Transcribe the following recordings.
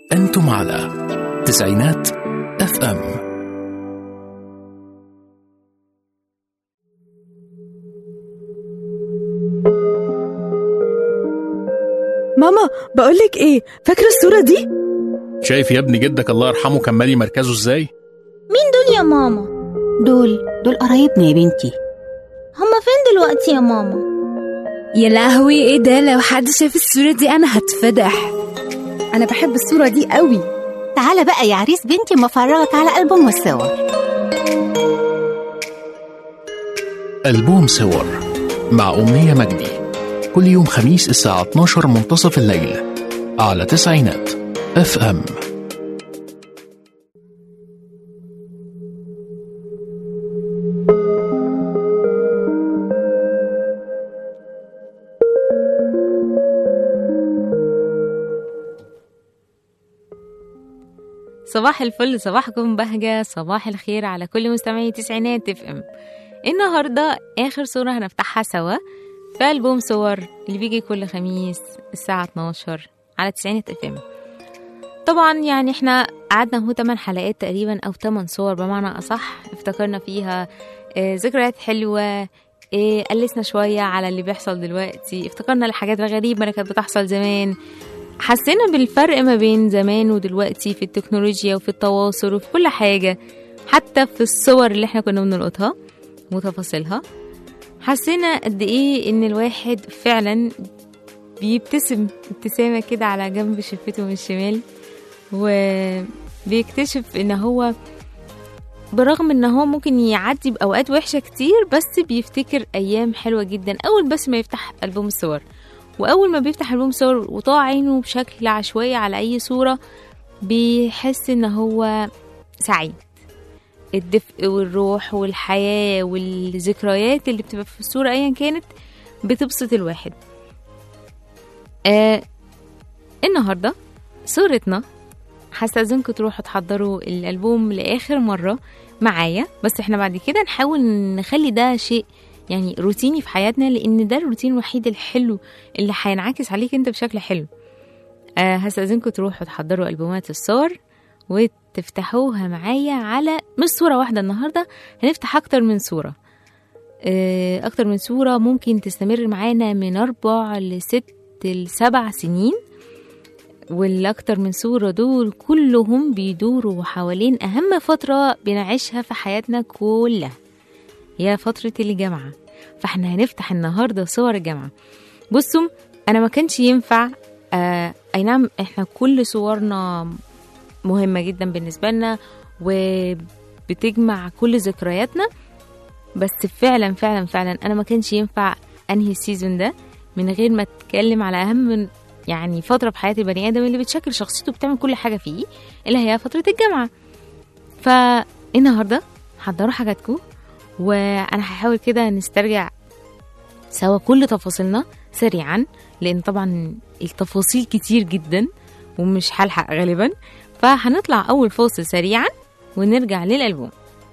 أنتم على تسعينات اف ام ماما بقولك ايه فاكرة الصورة دي؟ شايف يا ابني جدك الله يرحمه كان مالي مركزه ازاي مين دول يا ماما دول دول قرايبنا يا بنتي هما فين دلوقتي يا ماما يا لهوي ايه ده لو حد شاف الصورة دي انا هتفضح أنا بحب الصورة دي قوي تعالى بقى يا عريس بنتي ما افرجك على ألبوم الصور ألبوم صور مع أمنية مجدي كل يوم خميس الساعة 12 منتصف الليل على تسعينات اف ام صباح الفل صباحكم بهجة صباح الخير على كل مستمعي تسعينات اف ام النهاردة آخر صورة هنفتحها سوا في ألبوم صور اللي بيجي كل خميس الساعة 12 على تسعينات اف ام طبعا يعني احنا قعدنا هو 8 حلقات تقريبا أو 8 صور بمعنى أصح افتكرنا فيها آه، ذكريات حلوة إيه قلسنا شوية على اللي بيحصل دلوقتي افتكرنا الحاجات الغريبة اللي كانت بتحصل زمان حسينا بالفرق ما بين زمان ودلوقتي في التكنولوجيا وفي التواصل وفي كل حاجة حتى في الصور اللي احنا كنا بنلقطها وتفاصيلها حسينا قد ايه ان الواحد فعلا بيبتسم ابتسامة كده على جنب شفته من الشمال وبيكتشف ان هو برغم ان هو ممكن يعدي باوقات وحشة كتير بس بيفتكر ايام حلوة جدا اول بس ما يفتح البوم الصور واول ما بيفتح البوم صور وطاع عينه بشكل عشوائي على اي صوره بيحس ان هو سعيد الدفء والروح والحياه والذكريات اللي بتبقى في الصوره ايا كانت بتبسط الواحد آه النهارده صورتنا هستأذنكم تروحوا تحضروا الألبوم لآخر مرة معايا بس احنا بعد كده نحاول نخلي ده شيء يعني روتيني في حياتنا لأن ده الروتين الوحيد الحلو اللي هينعكس عليك انت بشكل حلو أه هستأذنكم تروحوا تحضروا ألبومات الصور وتفتحوها معايا على مش صورة واحدة النهاردة هنفتح أكتر من صورة أه أكتر من صورة ممكن تستمر معانا من أربع لست لسبع سنين والأكتر من صورة دول كلهم بيدوروا حوالين أهم فترة بنعيشها في حياتنا كلها هي فترة الجامعة فاحنا هنفتح النهاردة صور الجامعة بصوا أنا ما كانش ينفع آه أي نعم احنا كل صورنا مهمة جدا بالنسبة لنا وبتجمع كل ذكرياتنا بس فعلا فعلا فعلا أنا ما كانش ينفع أنهي السيزون ده من غير ما أتكلم على أهم يعني فترة في حياة البني آدم اللي بتشكل شخصيته وبتعمل كل حاجة فيه اللي هي فترة الجامعة فالنهاردة حضروا حاجاتكم وانا هحاول كده نسترجع سوا كل تفاصيلنا سريعا لان طبعا التفاصيل كتير جدا ومش هلحق غالبا فهنطلع اول فاصل سريعا ونرجع للالبوم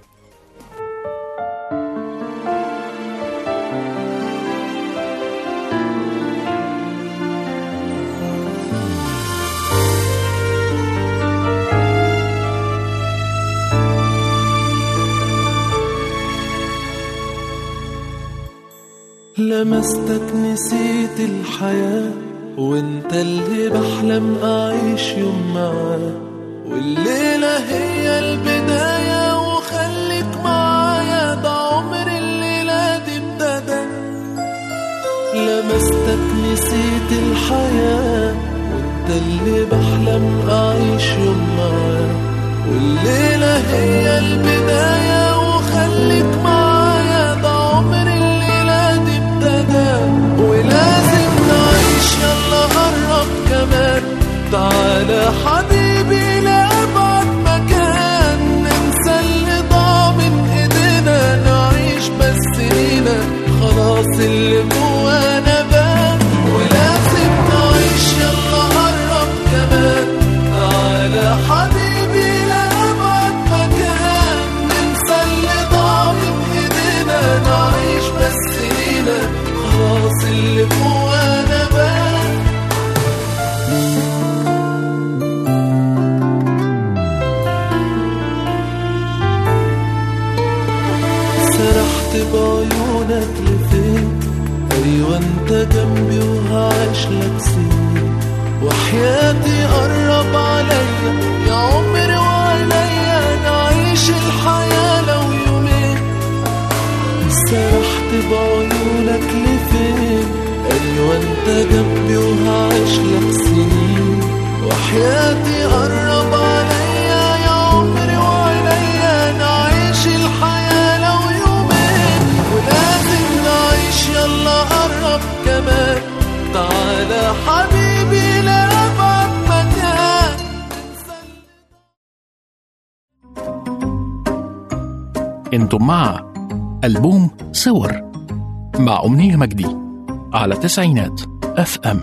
لمستك نسيت الحياة وانت اللي بحلم اعيش يوم معاه والليلة هي البداية وخليك معايا ده عمر الليلة دي ابتدى لمستك نسيت الحياة وانت اللي بحلم اعيش يوم معاه والليلة هي البداية وخليك معايا ده عمر الليلة دي ابتدى ولازم نعيش يلا قرب كمان تعالى حبيبي لأبعد مكان ننسى اللي ضاع من ايدينا نعيش بس لينا خلاص اللي جوانا بان ولازم نعيش يلا قرب كمان تعالى حبيبي لأبعد مكان ننسى اللي ضاع من ايدينا نعيش بس لينا خلاص اللي جوانا بان بعيونك لفين ايوه انت جنبي وهعيش لك سنين وحياتي قرب عليا يا عمري وعليا نعيش الحياة لو يومين سرحت بعيونك لفين ايوه انت جنبي وهعيش لك سنين وحياتي قرب عليا يا عمري وعليا نعيش الحياة لو يومين ولازم نعيش يلا قرب كمان تعالى حبيبي لأبعد مكان انتم مع ألبوم صور مع أمنية مجدي على تسعينات اف ام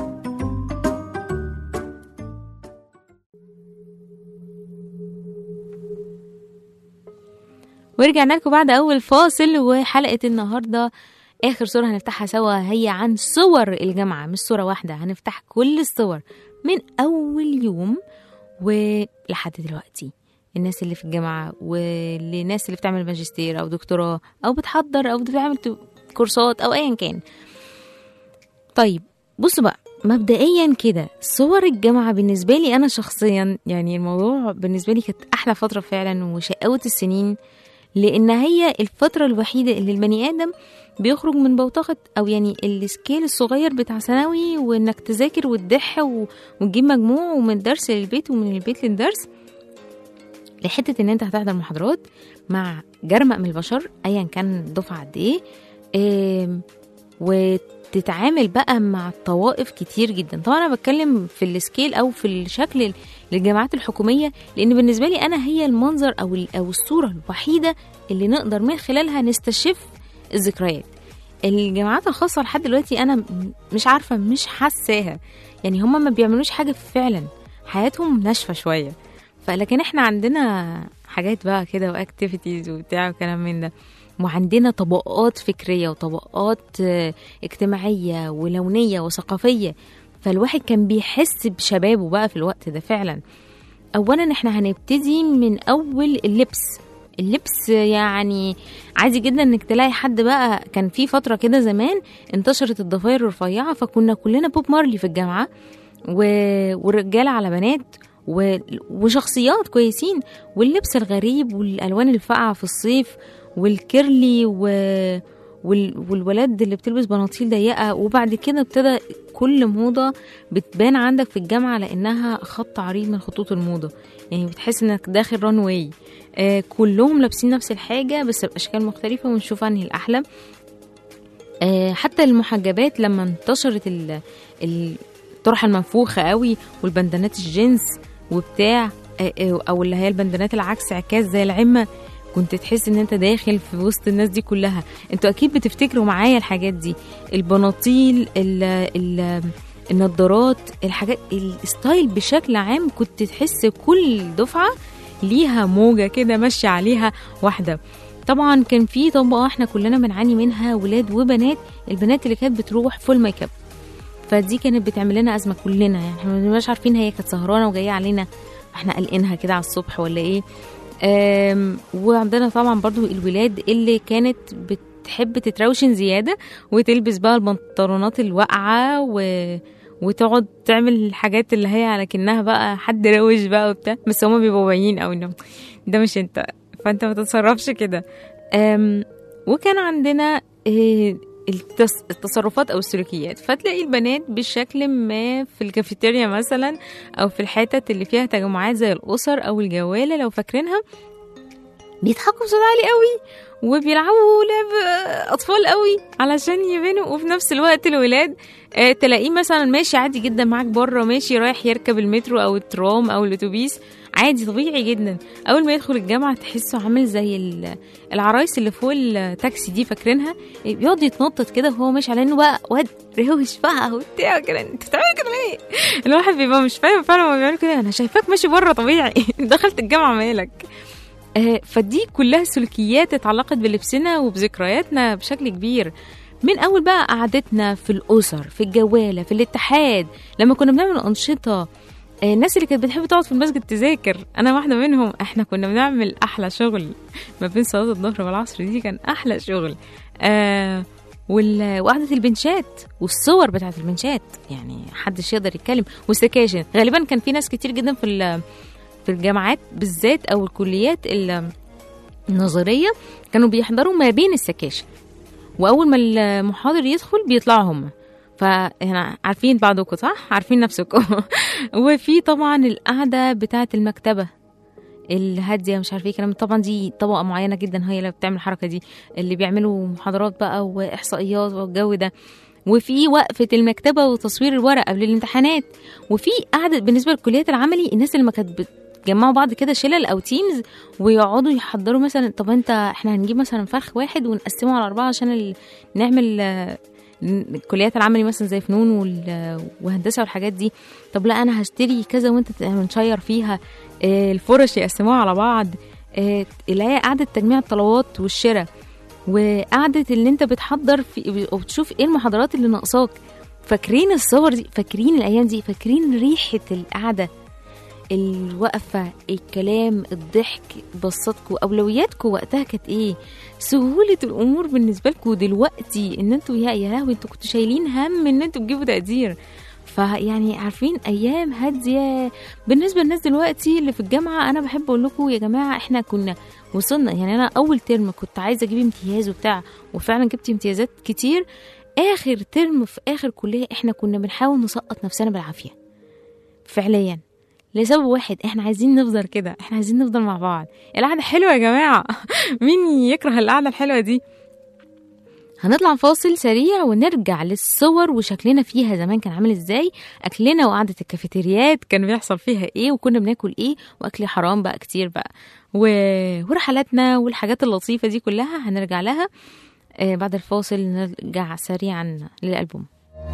ورجعنا لكم بعد اول فاصل وحلقه النهارده اخر صوره هنفتحها سوا هي عن صور الجامعه مش صوره واحده هنفتح كل الصور من اول يوم ولحد دلوقتي الناس اللي في الجامعه والناس اللي بتعمل ماجستير او دكتوراه او بتحضر او بتعمل ت- كورسات او ايا كان طيب بصوا بقى مبدئيا كده صور الجامعة بالنسبة لي أنا شخصيا يعني الموضوع بالنسبة لي كانت أحلى فترة فعلا وشقاوة السنين لأن هي الفترة الوحيدة اللي البني آدم بيخرج من بوتقة أو يعني السكيل الصغير بتاع ثانوي وإنك تذاكر وتدح و- وتجيب مجموع ومن درس للبيت ومن البيت للدرس لحتة إن أنت هتحضر محاضرات مع جرمق من البشر أيا كان الدفعة قد إيه آم، وتتعامل بقى مع طوائف كتير جدا طبعا انا بتكلم في السكيل او في الشكل للجامعات الحكوميه لان بالنسبه لي انا هي المنظر او ال- او الصوره الوحيده اللي نقدر من خلالها نستشف الذكريات الجامعات الخاصه لحد دلوقتي انا م- مش عارفه مش حاساها يعني هما ما بيعملوش حاجه فعلا حياتهم ناشفه شويه فلكن احنا عندنا حاجات بقى كده واكتيفيتيز وبتاع وكلام من ده وعندنا طبقات فكريه وطبقات آه، اجتماعيه ولونيه وثقافيه فالواحد كان بيحس بشبابه بقى في الوقت ده فعلا اولا احنا هنبتدي من اول اللبس اللبس يعني عادي جدا انك تلاقي حد بقى كان في فتره كده زمان انتشرت الضفاير الرفيعه فكنا كلنا بوب مارلي في الجامعه و... والرجاله على بنات و... وشخصيات كويسين واللبس الغريب والالوان الفاقعه في الصيف والكيرلي و... وال... والولاد اللي بتلبس بناطيل ضيقه وبعد كده ابتدى كل موضه بتبان عندك في الجامعه لانها خط عريض من خطوط الموضه يعني بتحس انك داخل ران واي آه كلهم لابسين نفس الحاجه بس باشكال مختلفه ونشوف انهي الاحلى آه حتى المحجبات لما انتشرت ال... ال- الطرحه المنفوخه قوي والبندانات الجينز وبتاع آه، آه، او اللي هي البندانات العكس عكاز زي العمه كنت تحس ان انت داخل في وسط الناس دي كلها انتوا اكيد بتفتكروا معايا الحاجات دي البناطيل ال ال النضارات الحاجات الستايل بشكل عام كنت تحس كل دفعه ليها موجه كده ماشيه عليها واحده طبعا كان في طبقه احنا كلنا بنعاني منها ولاد وبنات البنات اللي كانت بتروح فول ميك اب فدي كانت بتعمل لنا ازمه كلنا يعني احنا ما بنبقاش عارفين هي كانت سهرانه وجايه علينا احنا قلقينها كده على الصبح ولا ايه آم، وعندنا طبعا برضو الولاد اللي كانت بتحب تتروشن زياده وتلبس بقى البنطلونات الواقعه و... وتقعد تعمل الحاجات اللي هي على كأنها بقى حد روش بقى وبتاع بس هما بيبقوا باينين قوي انه ده مش انت فانت ما تتصرفش كده أم، وكان عندنا إيه، التص- التصرفات او السلوكيات فتلاقي البنات بشكل ما في الكافيتيريا مثلا او في الحتت اللي فيها تجمعات زي الاسر او الجواله لو فاكرينها بيضحكوا بصوت عالي قوي وبيلعبوا لعب اطفال قوي علشان يبانوا وفي نفس الوقت الولاد آه، تلاقيه مثلا ماشي عادي جدا معاك بره ماشي رايح يركب المترو او الترام او الاتوبيس عادي طبيعي جدا اول ما يدخل الجامعه تحسه عامل زي ال- العرايس اللي فوق التاكسي دي فاكرينها بيقعد يتنطط كده وهو ماشي على انه بقى واد روش بقى وبتاع كده انت بتعمل كده ليه؟ الواحد بيبقى مش فاهم فعلا هما بيعملوا كده انا شايفاك ماشي بره طبيعي دخلت الجامعه مالك آه، فدي كلها سلوكيات اتعلقت بلبسنا وبذكرياتنا بشكل كبير من اول بقى قعدتنا في الاسر في الجواله في الاتحاد لما كنا بنعمل انشطه آه، الناس اللي كانت بتحب تقعد في المسجد تذاكر انا واحده منهم احنا كنا بنعمل احلى شغل ما بين صلاه الظهر والعصر دي كان احلى شغل آه وال- وقعدة البنشات والصور بتاعت البنشات يعني محدش يقدر يتكلم والسكاشن غالبا كان في ناس كتير جدا في ال- في الجامعات بالذات او الكليات ال- النظريه كانوا بيحضروا ما بين السكاشن واول ما المحاضر يدخل بيطلعوا هم فهنا عارفين بعضكم صح عارفين نفسكم وفي طبعا القعده بتاعه المكتبه الهاديه مش عارفه ايه كلام طبعا دي طبقه معينه جدا هي اللي بتعمل الحركه دي اللي بيعملوا محاضرات بقى واحصائيات والجو ده وفي وقفه المكتبه وتصوير الورق قبل الامتحانات وفي قعده بالنسبه للكليات العملي الناس اللي ما كانت بتجمعوا بعض كده شلل او تيمز ويقعدوا يحضروا مثلا طب انت احنا هنجيب مثلا فرخ واحد ونقسمه على اربعه عشان ال... نعمل آه، الكليات العملي مثلا زي فنون وال- وهندسه والحاجات دي طب لا انا هشتري كذا وانت ت- نشير فيها آه، الفرش يقسموها على بعض آه، اللي هي قعده تجميع الطلبات والشراء وقعده اللي انت بتحضر في وبتشوف ايه المحاضرات اللي ناقصاك فاكرين الصور دي فاكرين الايام دي فاكرين ريحه القعده الوقفة الكلام الضحك بسطكوا أولوياتكوا وقتها كانت إيه سهولة الأمور بالنسبة لكم دلوقتي إن أنتوا يا يا لهوي أنتوا كنتوا شايلين هم إن أنتوا تجيبوا تقدير فيعني عارفين أيام هادية بالنسبة للناس دلوقتي اللي في الجامعة أنا بحب أقول لكم يا جماعة إحنا كنا وصلنا يعني أنا أول ترم كنت عايزة أجيب امتياز وبتاع وفعلا جبت امتيازات كتير آخر ترم في آخر كلية إحنا كنا بنحاول نسقط نفسنا بالعافية فعليا لسبب واحد احنا عايزين نفضل كده احنا عايزين نفضل مع بعض القعده حلوه يا جماعه مين يكره القعده الحلوه دي هنطلع فاصل سريع ونرجع للصور وشكلنا فيها زمان كان عامل ازاي اكلنا وقعده الكافيتريات كان بيحصل فيها ايه وكنا بناكل ايه واكل حرام بقى كتير بقى و... ورحلاتنا والحاجات اللطيفه دي كلها هنرجع لها آه بعد الفاصل نرجع سريعا للالبوم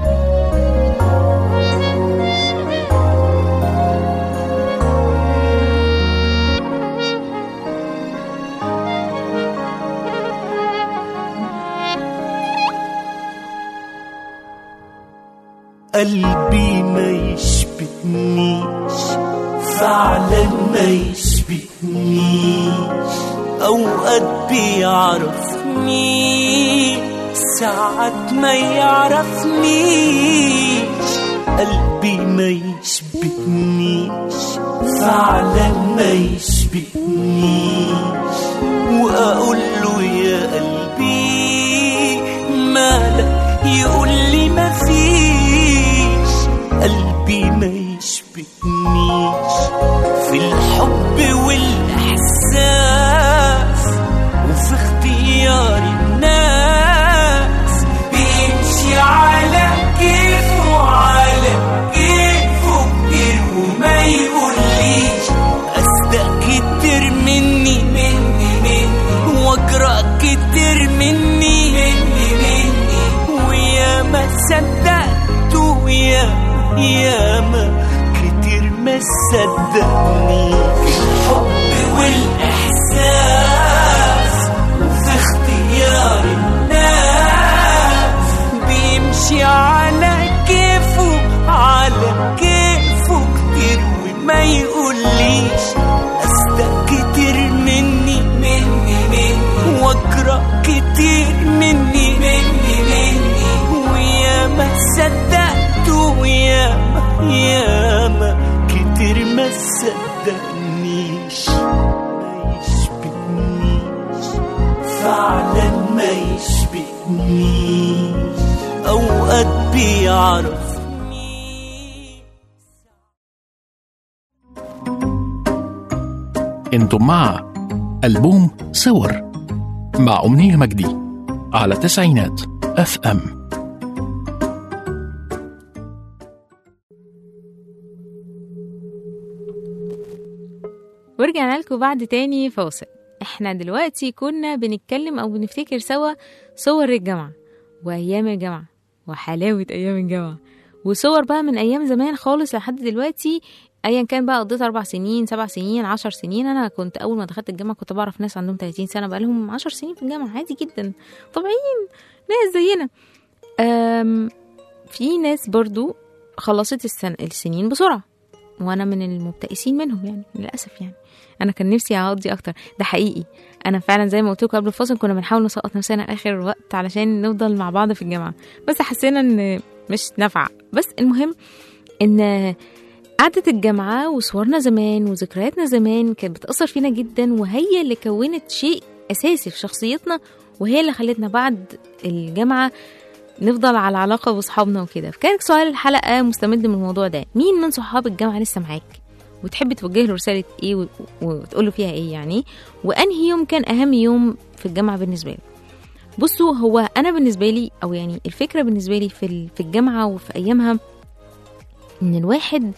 قلبي ما يشبهنيش فعلا ما يشبهنيش اوقات بيعرفني ساعات ما يعرفنيش قلبي ما يشبهنيش فعلا ما يشبهنيش واقول له يا قلبي مالك يقول لي ما فيش قلبي ما يشبهنيش في الحب والاحساس وفي اختيار الناس بيمشي على كيفه على كيفه كتير وما يقوليش اصدق كتير مني مني مني واجرأ كتير مني مني مني ويا ما صدقت ويا يا ما كتير ما صدقني الحب والاحساس وفي اختيار الناس بيمشي على كيفه على كيفه كتير وما يقوليش اصدق كتير مني مني مني واجرأ كتير مني مني مني ويا ما صدقت ويا ما يا ما كتير ما صدقنيش ما يشبهنيش فعلا ما يشبهنيش اوقات بيعرفني انتم مع ألبوم صور مع أمنية مجدي على تسعينات اف ام ورجعنا لكم بعد تاني فاصل احنا دلوقتي كنا بنتكلم او بنفتكر سوا صور الجامعة وايام الجامعة وحلاوة ايام الجامعة وصور بقى من ايام زمان خالص لحد دلوقتي ايا كان بقى قضيت اربع سنين سبع سنين عشر سنين انا كنت اول ما دخلت الجامعه كنت بعرف ناس عندهم 30 سنه بقى لهم 10 سنين في الجامعه عادي جدا طبيعيين ناس زينا أم في ناس برضو خلصت السن السنين بسرعه وانا من المبتئسين منهم يعني للاسف يعني انا كان نفسي اقضي اكتر ده حقيقي انا فعلا زي ما قلت لكم قبل الفاصل كنا بنحاول نسقط نفسنا اخر وقت علشان نفضل مع بعض في الجامعه بس حسينا ان مش نافعه بس المهم ان قعدة الجامعة وصورنا زمان وذكرياتنا زمان كانت بتأثر فينا جدا وهي اللي كونت شيء أساسي في شخصيتنا وهي اللي خلتنا بعد الجامعة نفضل على علاقة بصحابنا وكده فكان سؤال الحلقة مستمد من الموضوع ده مين من صحاب الجامعة لسه معاك وتحب توجه له رسالة ايه و- وتقول له فيها ايه يعني وانهي يوم كان اهم يوم في الجامعة بالنسبة له بصوا هو انا بالنسبة لي او يعني الفكرة بالنسبة لي في ال- في الجامعة وفي ايامها ان الواحد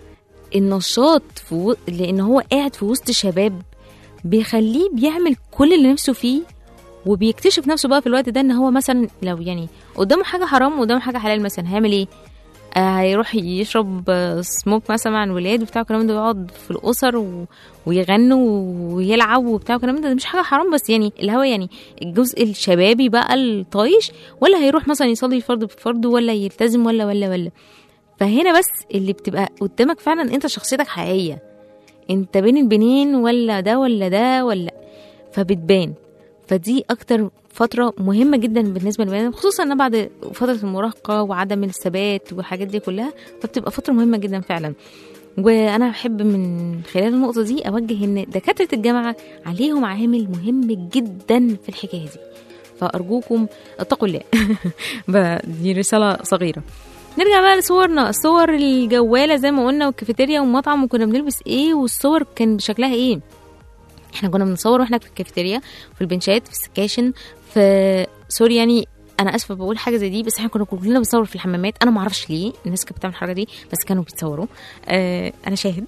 النشاط في و... لان هو قاعد في وسط شباب بيخليه بيعمل كل اللي نفسه فيه وبيكتشف نفسه بقى في الوقت ده ان هو مثلا لو يعني قدامه حاجه حرام وقدامه حاجه حلال مثلا هيعمل ايه آه هيروح يشرب آه، سموك مثلا مع الولاد وبتاع الكلام ده ويقعد في الاسر و... ويغنوا ويلعب وبتاع الكلام ده, ده مش حاجه حرام بس يعني اللي هو يعني الجزء الشبابي بقى الطايش ولا هيروح مثلا يصلي فرض بفرض ولا يلتزم ولا ولا ولا فهنا بس اللي بتبقى قدامك فعلا انت شخصيتك حقيقيه انت بين البنين ولا ده ولا ده ولا فبتبان فدي اكتر فترة مهمة جدا بالنسبة للبني آدم، خصوصا ان بعد فترة المراهقة وعدم الثبات والحاجات دي كلها فبتبقى فترة مهمة جدا فعلا وانا بحب من خلال النقطة دي اوجه ان دكاترة الجامعة عليهم عامل مهم جدا في الحكاية دي فارجوكم اتقوا الله بقى دي رسالة صغيرة نرجع بقى لصورنا الصور الجوالة زي ما قلنا والكافيتيريا والمطعم وكنا بنلبس ايه والصور كان بشكلها ايه احنا كنا بنصور واحنا في الكافيتيريا في البنشات في السكاشن في سوري يعني انا اسفه بقول حاجه زي دي بس احنا كنا كلنا بنصور في الحمامات انا ما اعرفش ليه الناس كانت بتعمل الحركه دي بس كانوا بيتصوروا آه انا شاهد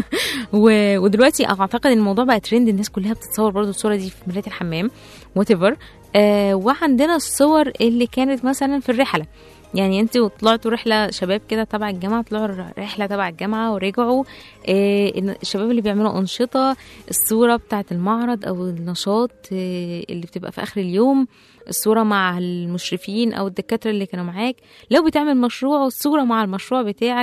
و- ودلوقتي اعتقد ان الموضوع بقى ترند الناس كلها بتتصور برضو الصوره دي في مرايه الحمام وات ايفر آه وعندنا الصور اللي كانت مثلا في الرحله يعني انتوا طلعتوا رحله شباب كده تبع الجامعه طلعوا رحله تبع الجامعه ورجعوا آه إن الشباب اللي بيعملوا انشطه الصوره بتاعه المعرض او النشاط آه اللي بتبقى في اخر اليوم الصوره مع المشرفين او الدكاتره اللي كانوا معاك لو بتعمل مشروع الصوره مع المشروع بتاعك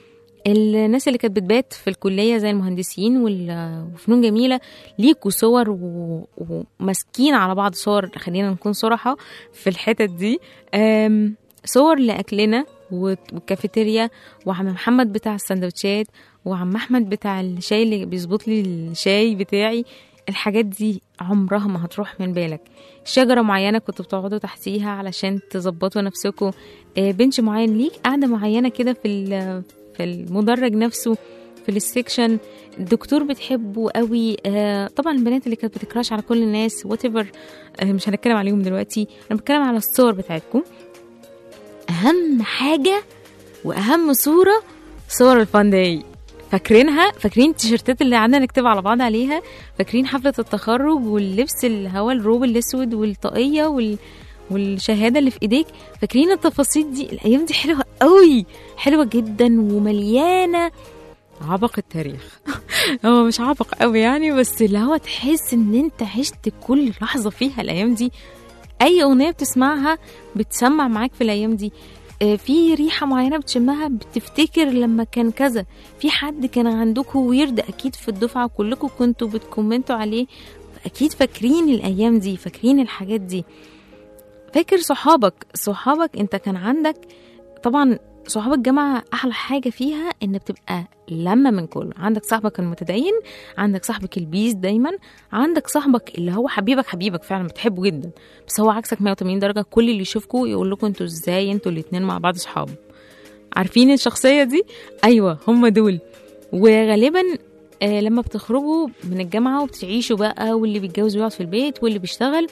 الناس اللي كانت بتبات في الكليه زي المهندسين وال- وفنون جميله ليكوا صور و- وماسكين على بعض صور خلينا نكون صراحه في الحتت دي أم، صور لاكلنا والت- والكافيتيريا وعم محمد بتاع السندوتشات وعم احمد بتاع الشاي اللي بيظبط لي الشاي بتاعي الحاجات دي عمرها ما هتروح من بالك شجرة معينة كنتوا بتقعدوا تحتيها علشان تظبطوا نفسكم آه، بنش معين ليك قاعدة معينة كده في ال- في المدرج نفسه في السكشن الدكتور بتحبه قوي آه طبعا البنات اللي كانت بتكراش على كل الناس وات ايفر آه مش هنتكلم عليهم دلوقتي انا بتكلم على الصور بتاعتكم اهم حاجه واهم صوره صور الفان داي فاكرينها فاكرين التيشيرتات اللي قعدنا نكتب على بعض عليها فاكرين حفله التخرج واللبس اللي هو الروب الاسود والطاقيه وال والشهاده اللي في ايديك فاكرين التفاصيل دي الايام دي حلوه قوي حلوه جدا ومليانه عبق التاريخ هو مش عبق قوي يعني بس اللي هو تحس ان انت عشت كل لحظه فيها الايام دي اي اغنيه بتسمعها بتسمع معاك في الايام دي آه، في ريحه معينه بتشمها بتفتكر لما كان كذا في حد كان عندكم ويرد اكيد في الدفعه كلكم كنتوا بتكومنتوا عليه اكيد فاكرين الايام دي فاكرين الحاجات دي فاكر صحابك صحابك انت كان عندك طبعا صحاب الجامعة أحلى حاجة فيها إن بتبقى لمة من كله عندك صاحبك المتدين عندك صاحبك البيس دايما عندك صاحبك اللي هو حبيبك حبيبك فعلا بتحبه جدا بس هو عكسك 180 درجة كل اللي يشوفكوا يقول لكم انتوا ازاي انتوا الاتنين مع بعض صحاب عارفين الشخصية دي؟ أيوة هم دول وغالبا آه لما بتخرجوا من الجامعة وبتعيشوا بقى واللي بيتجوز ويقعد في البيت واللي بيشتغل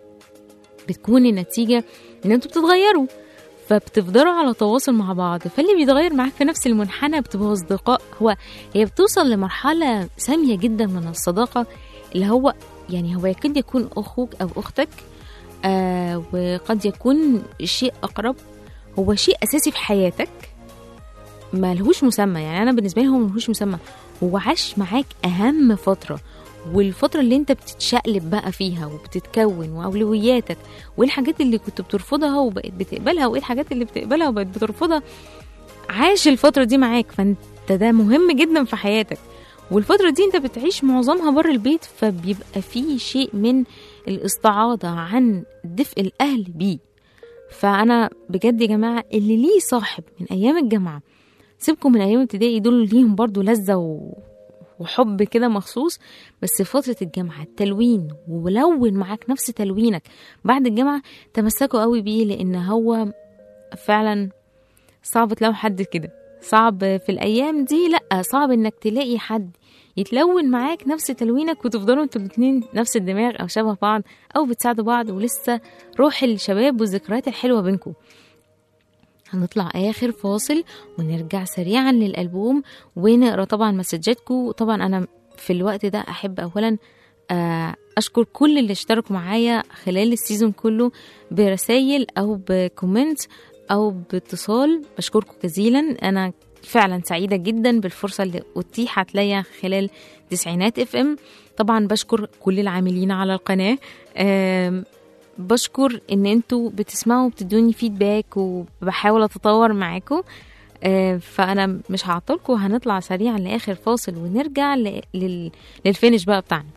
بتكون النتيجة إن انتوا بتتغيروا فبتفضلوا على تواصل مع بعض فاللي بيتغير معاك في نفس المنحنى بتبقوا أصدقاء هو هي بتوصل لمرحلة سامية جدا من الصداقة اللي هو يعني هو يكاد يكون أخوك أو أختك آه وقد يكون شيء أقرب هو شيء أساسي في حياتك ما لهوش مسمى يعني أنا بالنسبة لي هو ملهوش مسمى هو عاش معاك أهم فترة والفترة اللي انت بتتشقلب بقى فيها وبتتكون وأولوياتك وايه الحاجات اللي كنت بترفضها وبقيت بتقبلها وايه الحاجات اللي بتقبلها وبقيت بترفضها عاش الفترة دي معاك فانت ده ده مهم جدا في حياتك والفترة دي انت بتعيش معظمها بره البيت فبيبقى في شيء من الاستعاضة عن دفء الأهل بيه فأنا بجد يا جماعة اللي ليه صاحب من أيام الجامعة سيبكم من أيام ابتدائي دول ليهم برضو لذة و... وحب كده مخصوص بس فترة الجامعة التلوين ولون معاك نفس تلوينك بعد الجامعة تمسكوا قوي بيه لأن هو فعلا صعب تلاقوا حد كده صعب في الأيام دي لأ صعب إنك تلاقي حد يتلون معاك نفس تلوينك وتفضلوا انتوا الاتنين نفس الدماغ أو شبه بعض أو بتساعدوا بعض ولسه روح الشباب والذكريات الحلوة بينكم هنطلع آخر فاصل ونرجع سريعا للألبوم ونقرا طبعا مسجاتكم طبعا أنا في الوقت ده أحب أولا آه، أشكر كل اللي اشتركوا معايا خلال السيزون كله برسايل أو بكومنت أو باتصال بشكركم جزيلا أنا فعلا سعيدة جدا بالفرصة اللي أتيحت ليا خلال تسعينات اف ام طبعا بشكر كل العاملين على القناة آم، بشكر ان انتوا بتسمعوا وبتدوني فيدباك وبحاول اتطور معاكم آه، فانا مش هعطلكم هنطلع سريعا لاخر فاصل ونرجع ل- لل... للفينش بقى بتاعنا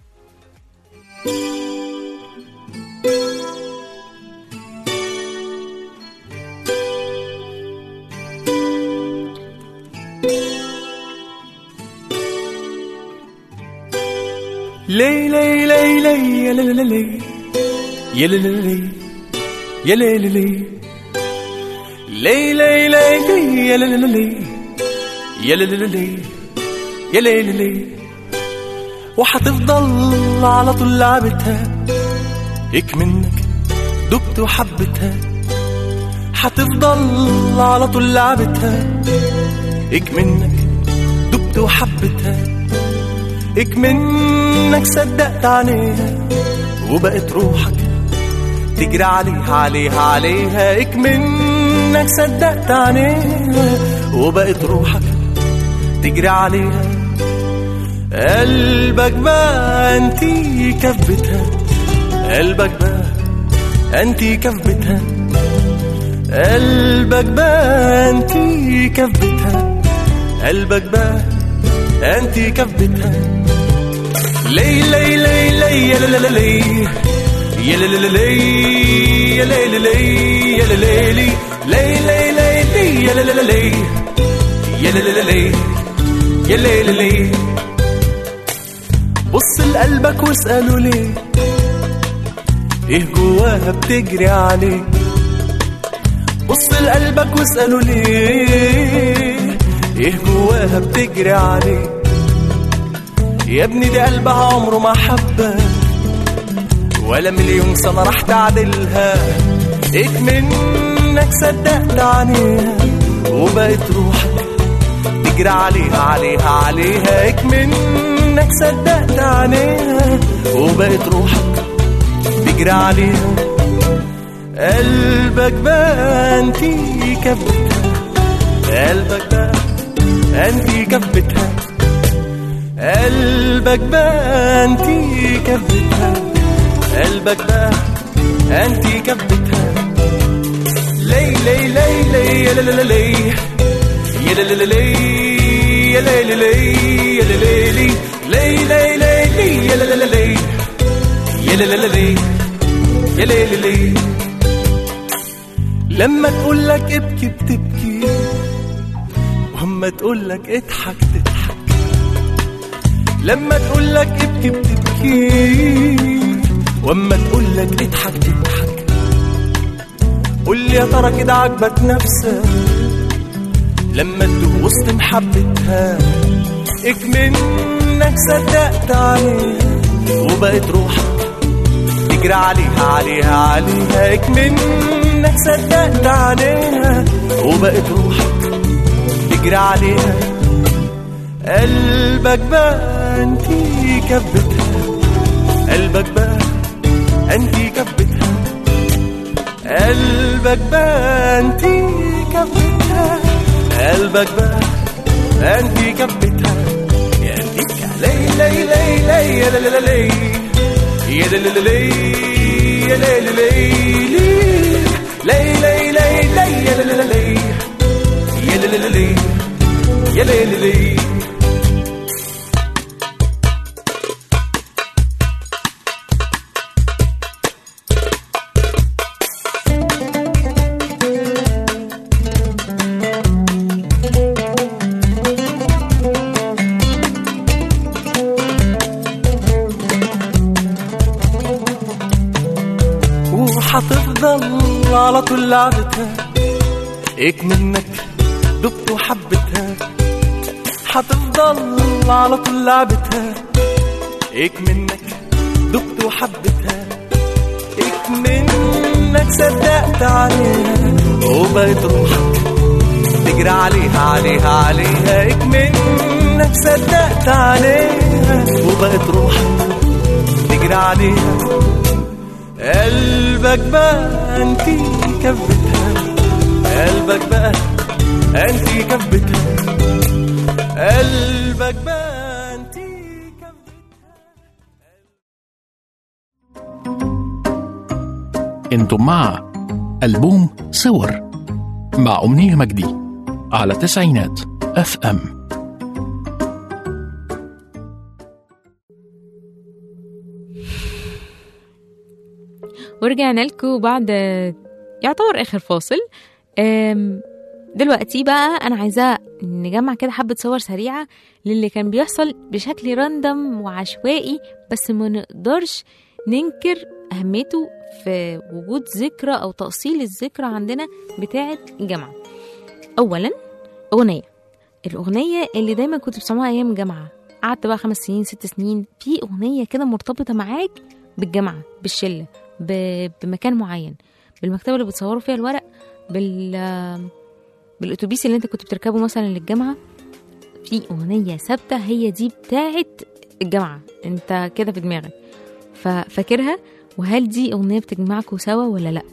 لي لي لي لي يا لي لي لي يا لي لي لي يا لي لي لي لي لي لي لي يا لي لي لي يا لي لي لي يا لي لي لي وحتفضل على طول لعبتها هيك منك دبت وحبتها حتفضل على طول لعبتها هيك منك دبت وحبتها إك منك صدقت عليها وبقت روحك تجري عليها عليها عليها إك منك صدقت عليها وبقت روحك تجري عليها قلبك بقى انتي كفتها قلبك بقى انتي كفتها قلبك بقى انتي كفتها قلبك بقى انتي كفتها لي لي لي لي يا لا لا لا لي يا لا لا لا لي يا لي لا لي يا لا لي لي لي لي لي لي يا لا لا لا لي يا لا لا لا لي يا لي لا لي بص لقلبك واسأله ليه ايه جواها بتجري عليه بص لقلبك واسأله ليه ايه جواها بتجري عليه يا ابني دي قلبها عمره ما حبها ولا مليون سنة راح تعدلها ايك منك صدقت عليها وبقت روحك تجري عليها عليها عليها ايك منك صدقت عليها وبقت روحك تجري عليها قلبك بقى انتي كبتها قلبك بقى انتي كبتها قلبك بقى انتي كبتها قلبك بقى انتي كبتها لي لي لي لي يا لا لا لا لي يا لا لا لا لي يا لي لي لي يا لا لي لي لي لي لي لي يا لا لا لا لي يا لا لا لا لي يا لي لي لي لما تقول لك ابكي بتبكي واما تقول لك اضحك تضحك لما تقول لك ابكي بتبكي واما تقول لك اضحك تضحك قول لي يا ترى كده عاجبك نفسك لما تدوب وسط محبتها اك منك صدقت عليها وبقت روحك تجري عليها عليها عليها اك منك صدقت عليها وبقت روحك تجري عليها قلبك بقى انتي كبتها قلبك بقى انتي كبتها قلبك بقى انتي كبتها قلبك بقى انتي كبتها يا انتي لي لي لي لي يا لا لا لا لي يا لا لا لا لي يا لا لا لي لي لي لي لي لي يا لا لا لا لي يا لا لا لا لي يا ليل ليل وحتفضل على طول لعبتها ايك منك دبت وحبتها حتفضل على طول لعبتها ايك منك دبت وحبتها ايك منك صدقت عليها وبقيت روحك تجري عليها عليها عليها ايك منك صدقت عليها وبقيت روحك تجري عليها قلبك بقى انتي كبتها قلبك بقى انتي كبتها قلبك بقى انتي كبتها انتم مع ألبوم صور مع أمنية مجدي على تسعينات اف ام ورجعنا لكم بعد يعتبر اخر فاصل أم، دلوقتي بقى انا عايزاه نجمع كده حبه صور سريعه للي كان بيحصل بشكل راندم وعشوائي بس ما نقدرش ننكر اهميته في وجود ذكرى او تاصيل الذكرى عندنا بتاعه الجامعه اولا اغنيه الاغنيه اللي دايما كنت بسمعها ايام الجامعه قعدت بقى خمس سنين ست سنين في اغنيه كده مرتبطه معاك بالجامعه بالشله ب- بمكان معين بالمكتبه اللي بتصوروا فيها الورق بال بالاتوبيس اللي انت كنت بتركبه مثلا للجامعه في اغنيه ثابته هي دي بتاعه الجامعه انت كده في دماغك ففاكرها وهل دي اغنيه بتجمعكوا سوا ولا لا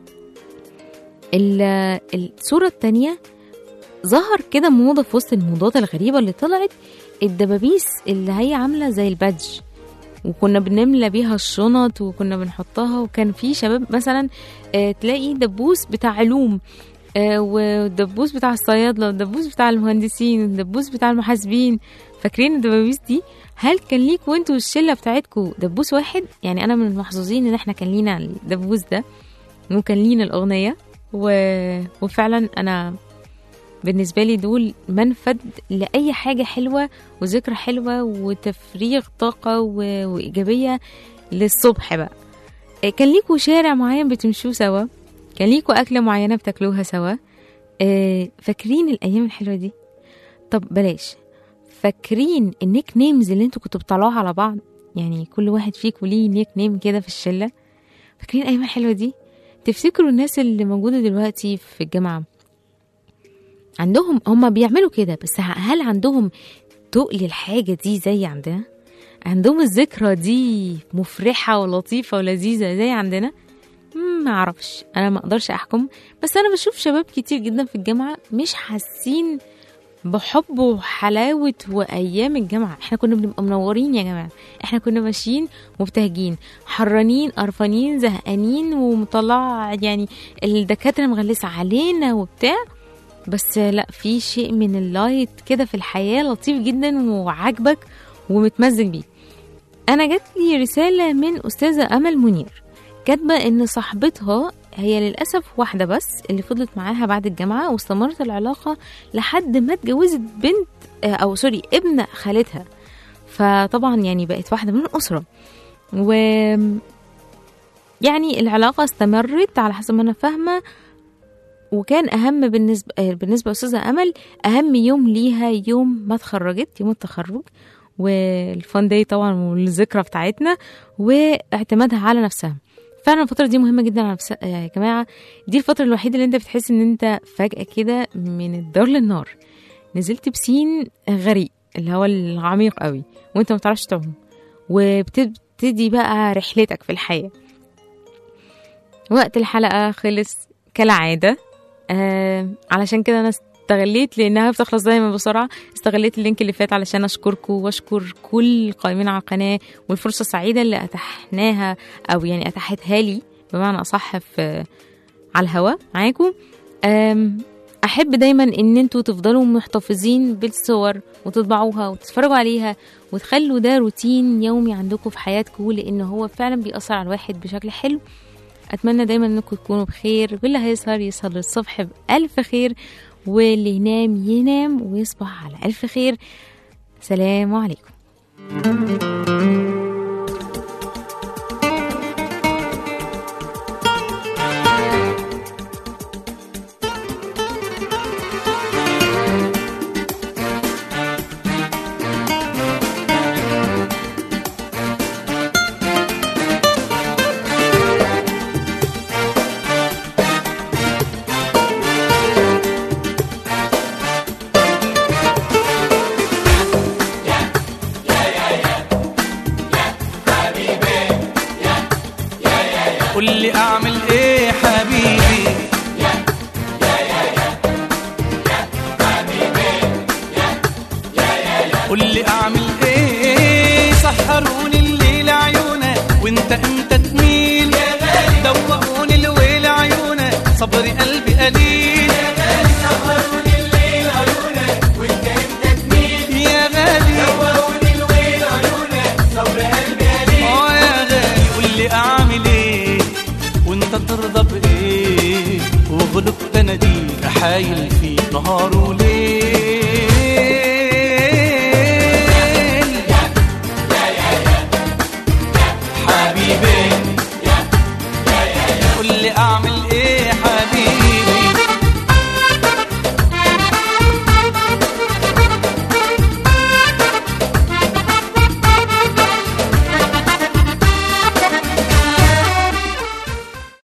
ال- الصوره التانية ظهر كده موضه في وسط الموضات الغريبه اللي طلعت الدبابيس اللي هي عامله زي البادج وكنا بنملى بيها الشنط وكنا بنحطها وكان في شباب مثلا آه، تلاقي دبوس بتاع علوم آه، والدبوس بتاع الصيادله والدبوس بتاع المهندسين والدبوس بتاع المحاسبين فاكرين الدبابيس دي هل كان ليكوا انتوا الشله بتاعتكوا دبوس واحد يعني انا من المحظوظين ان احنا كان لينا الدبوس ده وكان لينا الاغنيه و... وفعلا انا بالنسبة لي دول منفذ لأي حاجة حلوة وذكرى حلوة وتفريغ طاقة و... وإيجابية للصبح بقى آه، كان ليكوا شارع معين بتمشوه سوا كان ليكوا أكلة معينة بتاكلوها سوا آه، فاكرين الأيام الحلوة دي طب بلاش فاكرين النيك نيمز اللي انتوا كنتوا بتطلعوها على بعض يعني كل واحد فيكم ليه نيك نيم كده في الشلة فاكرين الأيام الحلوة دي تفتكروا الناس اللي موجودة دلوقتي في الجامعة عندهم هم بيعملوا كده بس هل عندهم تقل الحاجة دي زي عندنا عندهم الذكرى دي مفرحة ولطيفة ولذيذة زي عندنا مم، ما اعرفش انا ما اقدرش احكم بس انا بشوف شباب كتير جدا في الجامعة مش حاسين بحب وحلاوة وأيام الجامعة احنا كنا بنبقى منورين يا جماعة احنا كنا ماشيين مبتهجين حرانين قرفانين زهقانين ومطلع يعني الدكاترة مغلسة علينا وبتاع بس لا في شيء من اللايت كده في الحياة لطيف جدا وعاجبك ومتمزج بيه انا جات لي رسالة من استاذة امل منير كاتبة ان صاحبتها هي للأسف واحدة بس اللي فضلت معاها بعد الجامعة واستمرت العلاقة لحد ما اتجوزت بنت آه، أو سوري ابن خالتها فطبعا يعني بقت واحدة من الأسرة و يعني العلاقة استمرت على حسب ما أنا فاهمة وكان أهم بالنسبة آه، بالنسبة لأستاذة أمل أهم يوم ليها يوم ما اتخرجت يوم التخرج والفان داي طبعا والذكرى بتاعتنا واعتمادها على نفسها فعلا الفترة دي مهمة جدا على نفسها يا جماعة دي الفترة الوحيدة اللي انت بتحس ان انت فجأة كده من الدار للنار نزلت بسين غريق اللي هو العميق قوي وانت ما بتعرفش تعوم وبتبتدي بقى رحلتك في الحياة وقت الحلقة خلص كالعادة آه علشان كده انا استغليت لانها بتخلص دايما بسرعه استغليت اللينك اللي فات علشان اشكركم واشكر كل القائمين على القناه والفرصه السعيده اللي اتحناها او يعني اتاحتها لي بمعنى اصح في على الهوا معاكم أم، احب دايما ان انتوا تفضلوا محتفظين بالصور وتطبعوها وتتفرجوا عليها وتخلوا ده روتين يومي عندكم في حياتكم لان هو فعلا بيأثر على الواحد بشكل حلو اتمنى دايما انكم تكونوا بخير واللي هيسهر يسهر للصبح بألف خير واللي ينام ينام ويصبح على ألف خير سلام عليكم قول لي اعمل ايه حبيبي قول لي اعمل ايه سحروني الليل عيونك وانت امتى تميل دوقوني الويل عيونك صبري قلبي قليل سحروني الليل عيونك وانت امتى تميل يا غالي دوقوني الويل عيونك صبري قلبي قليل اه يا غالي قول لي اعمل ايه وانت ترضى بايه وغلبت انا دي احايل فيك نهار وليل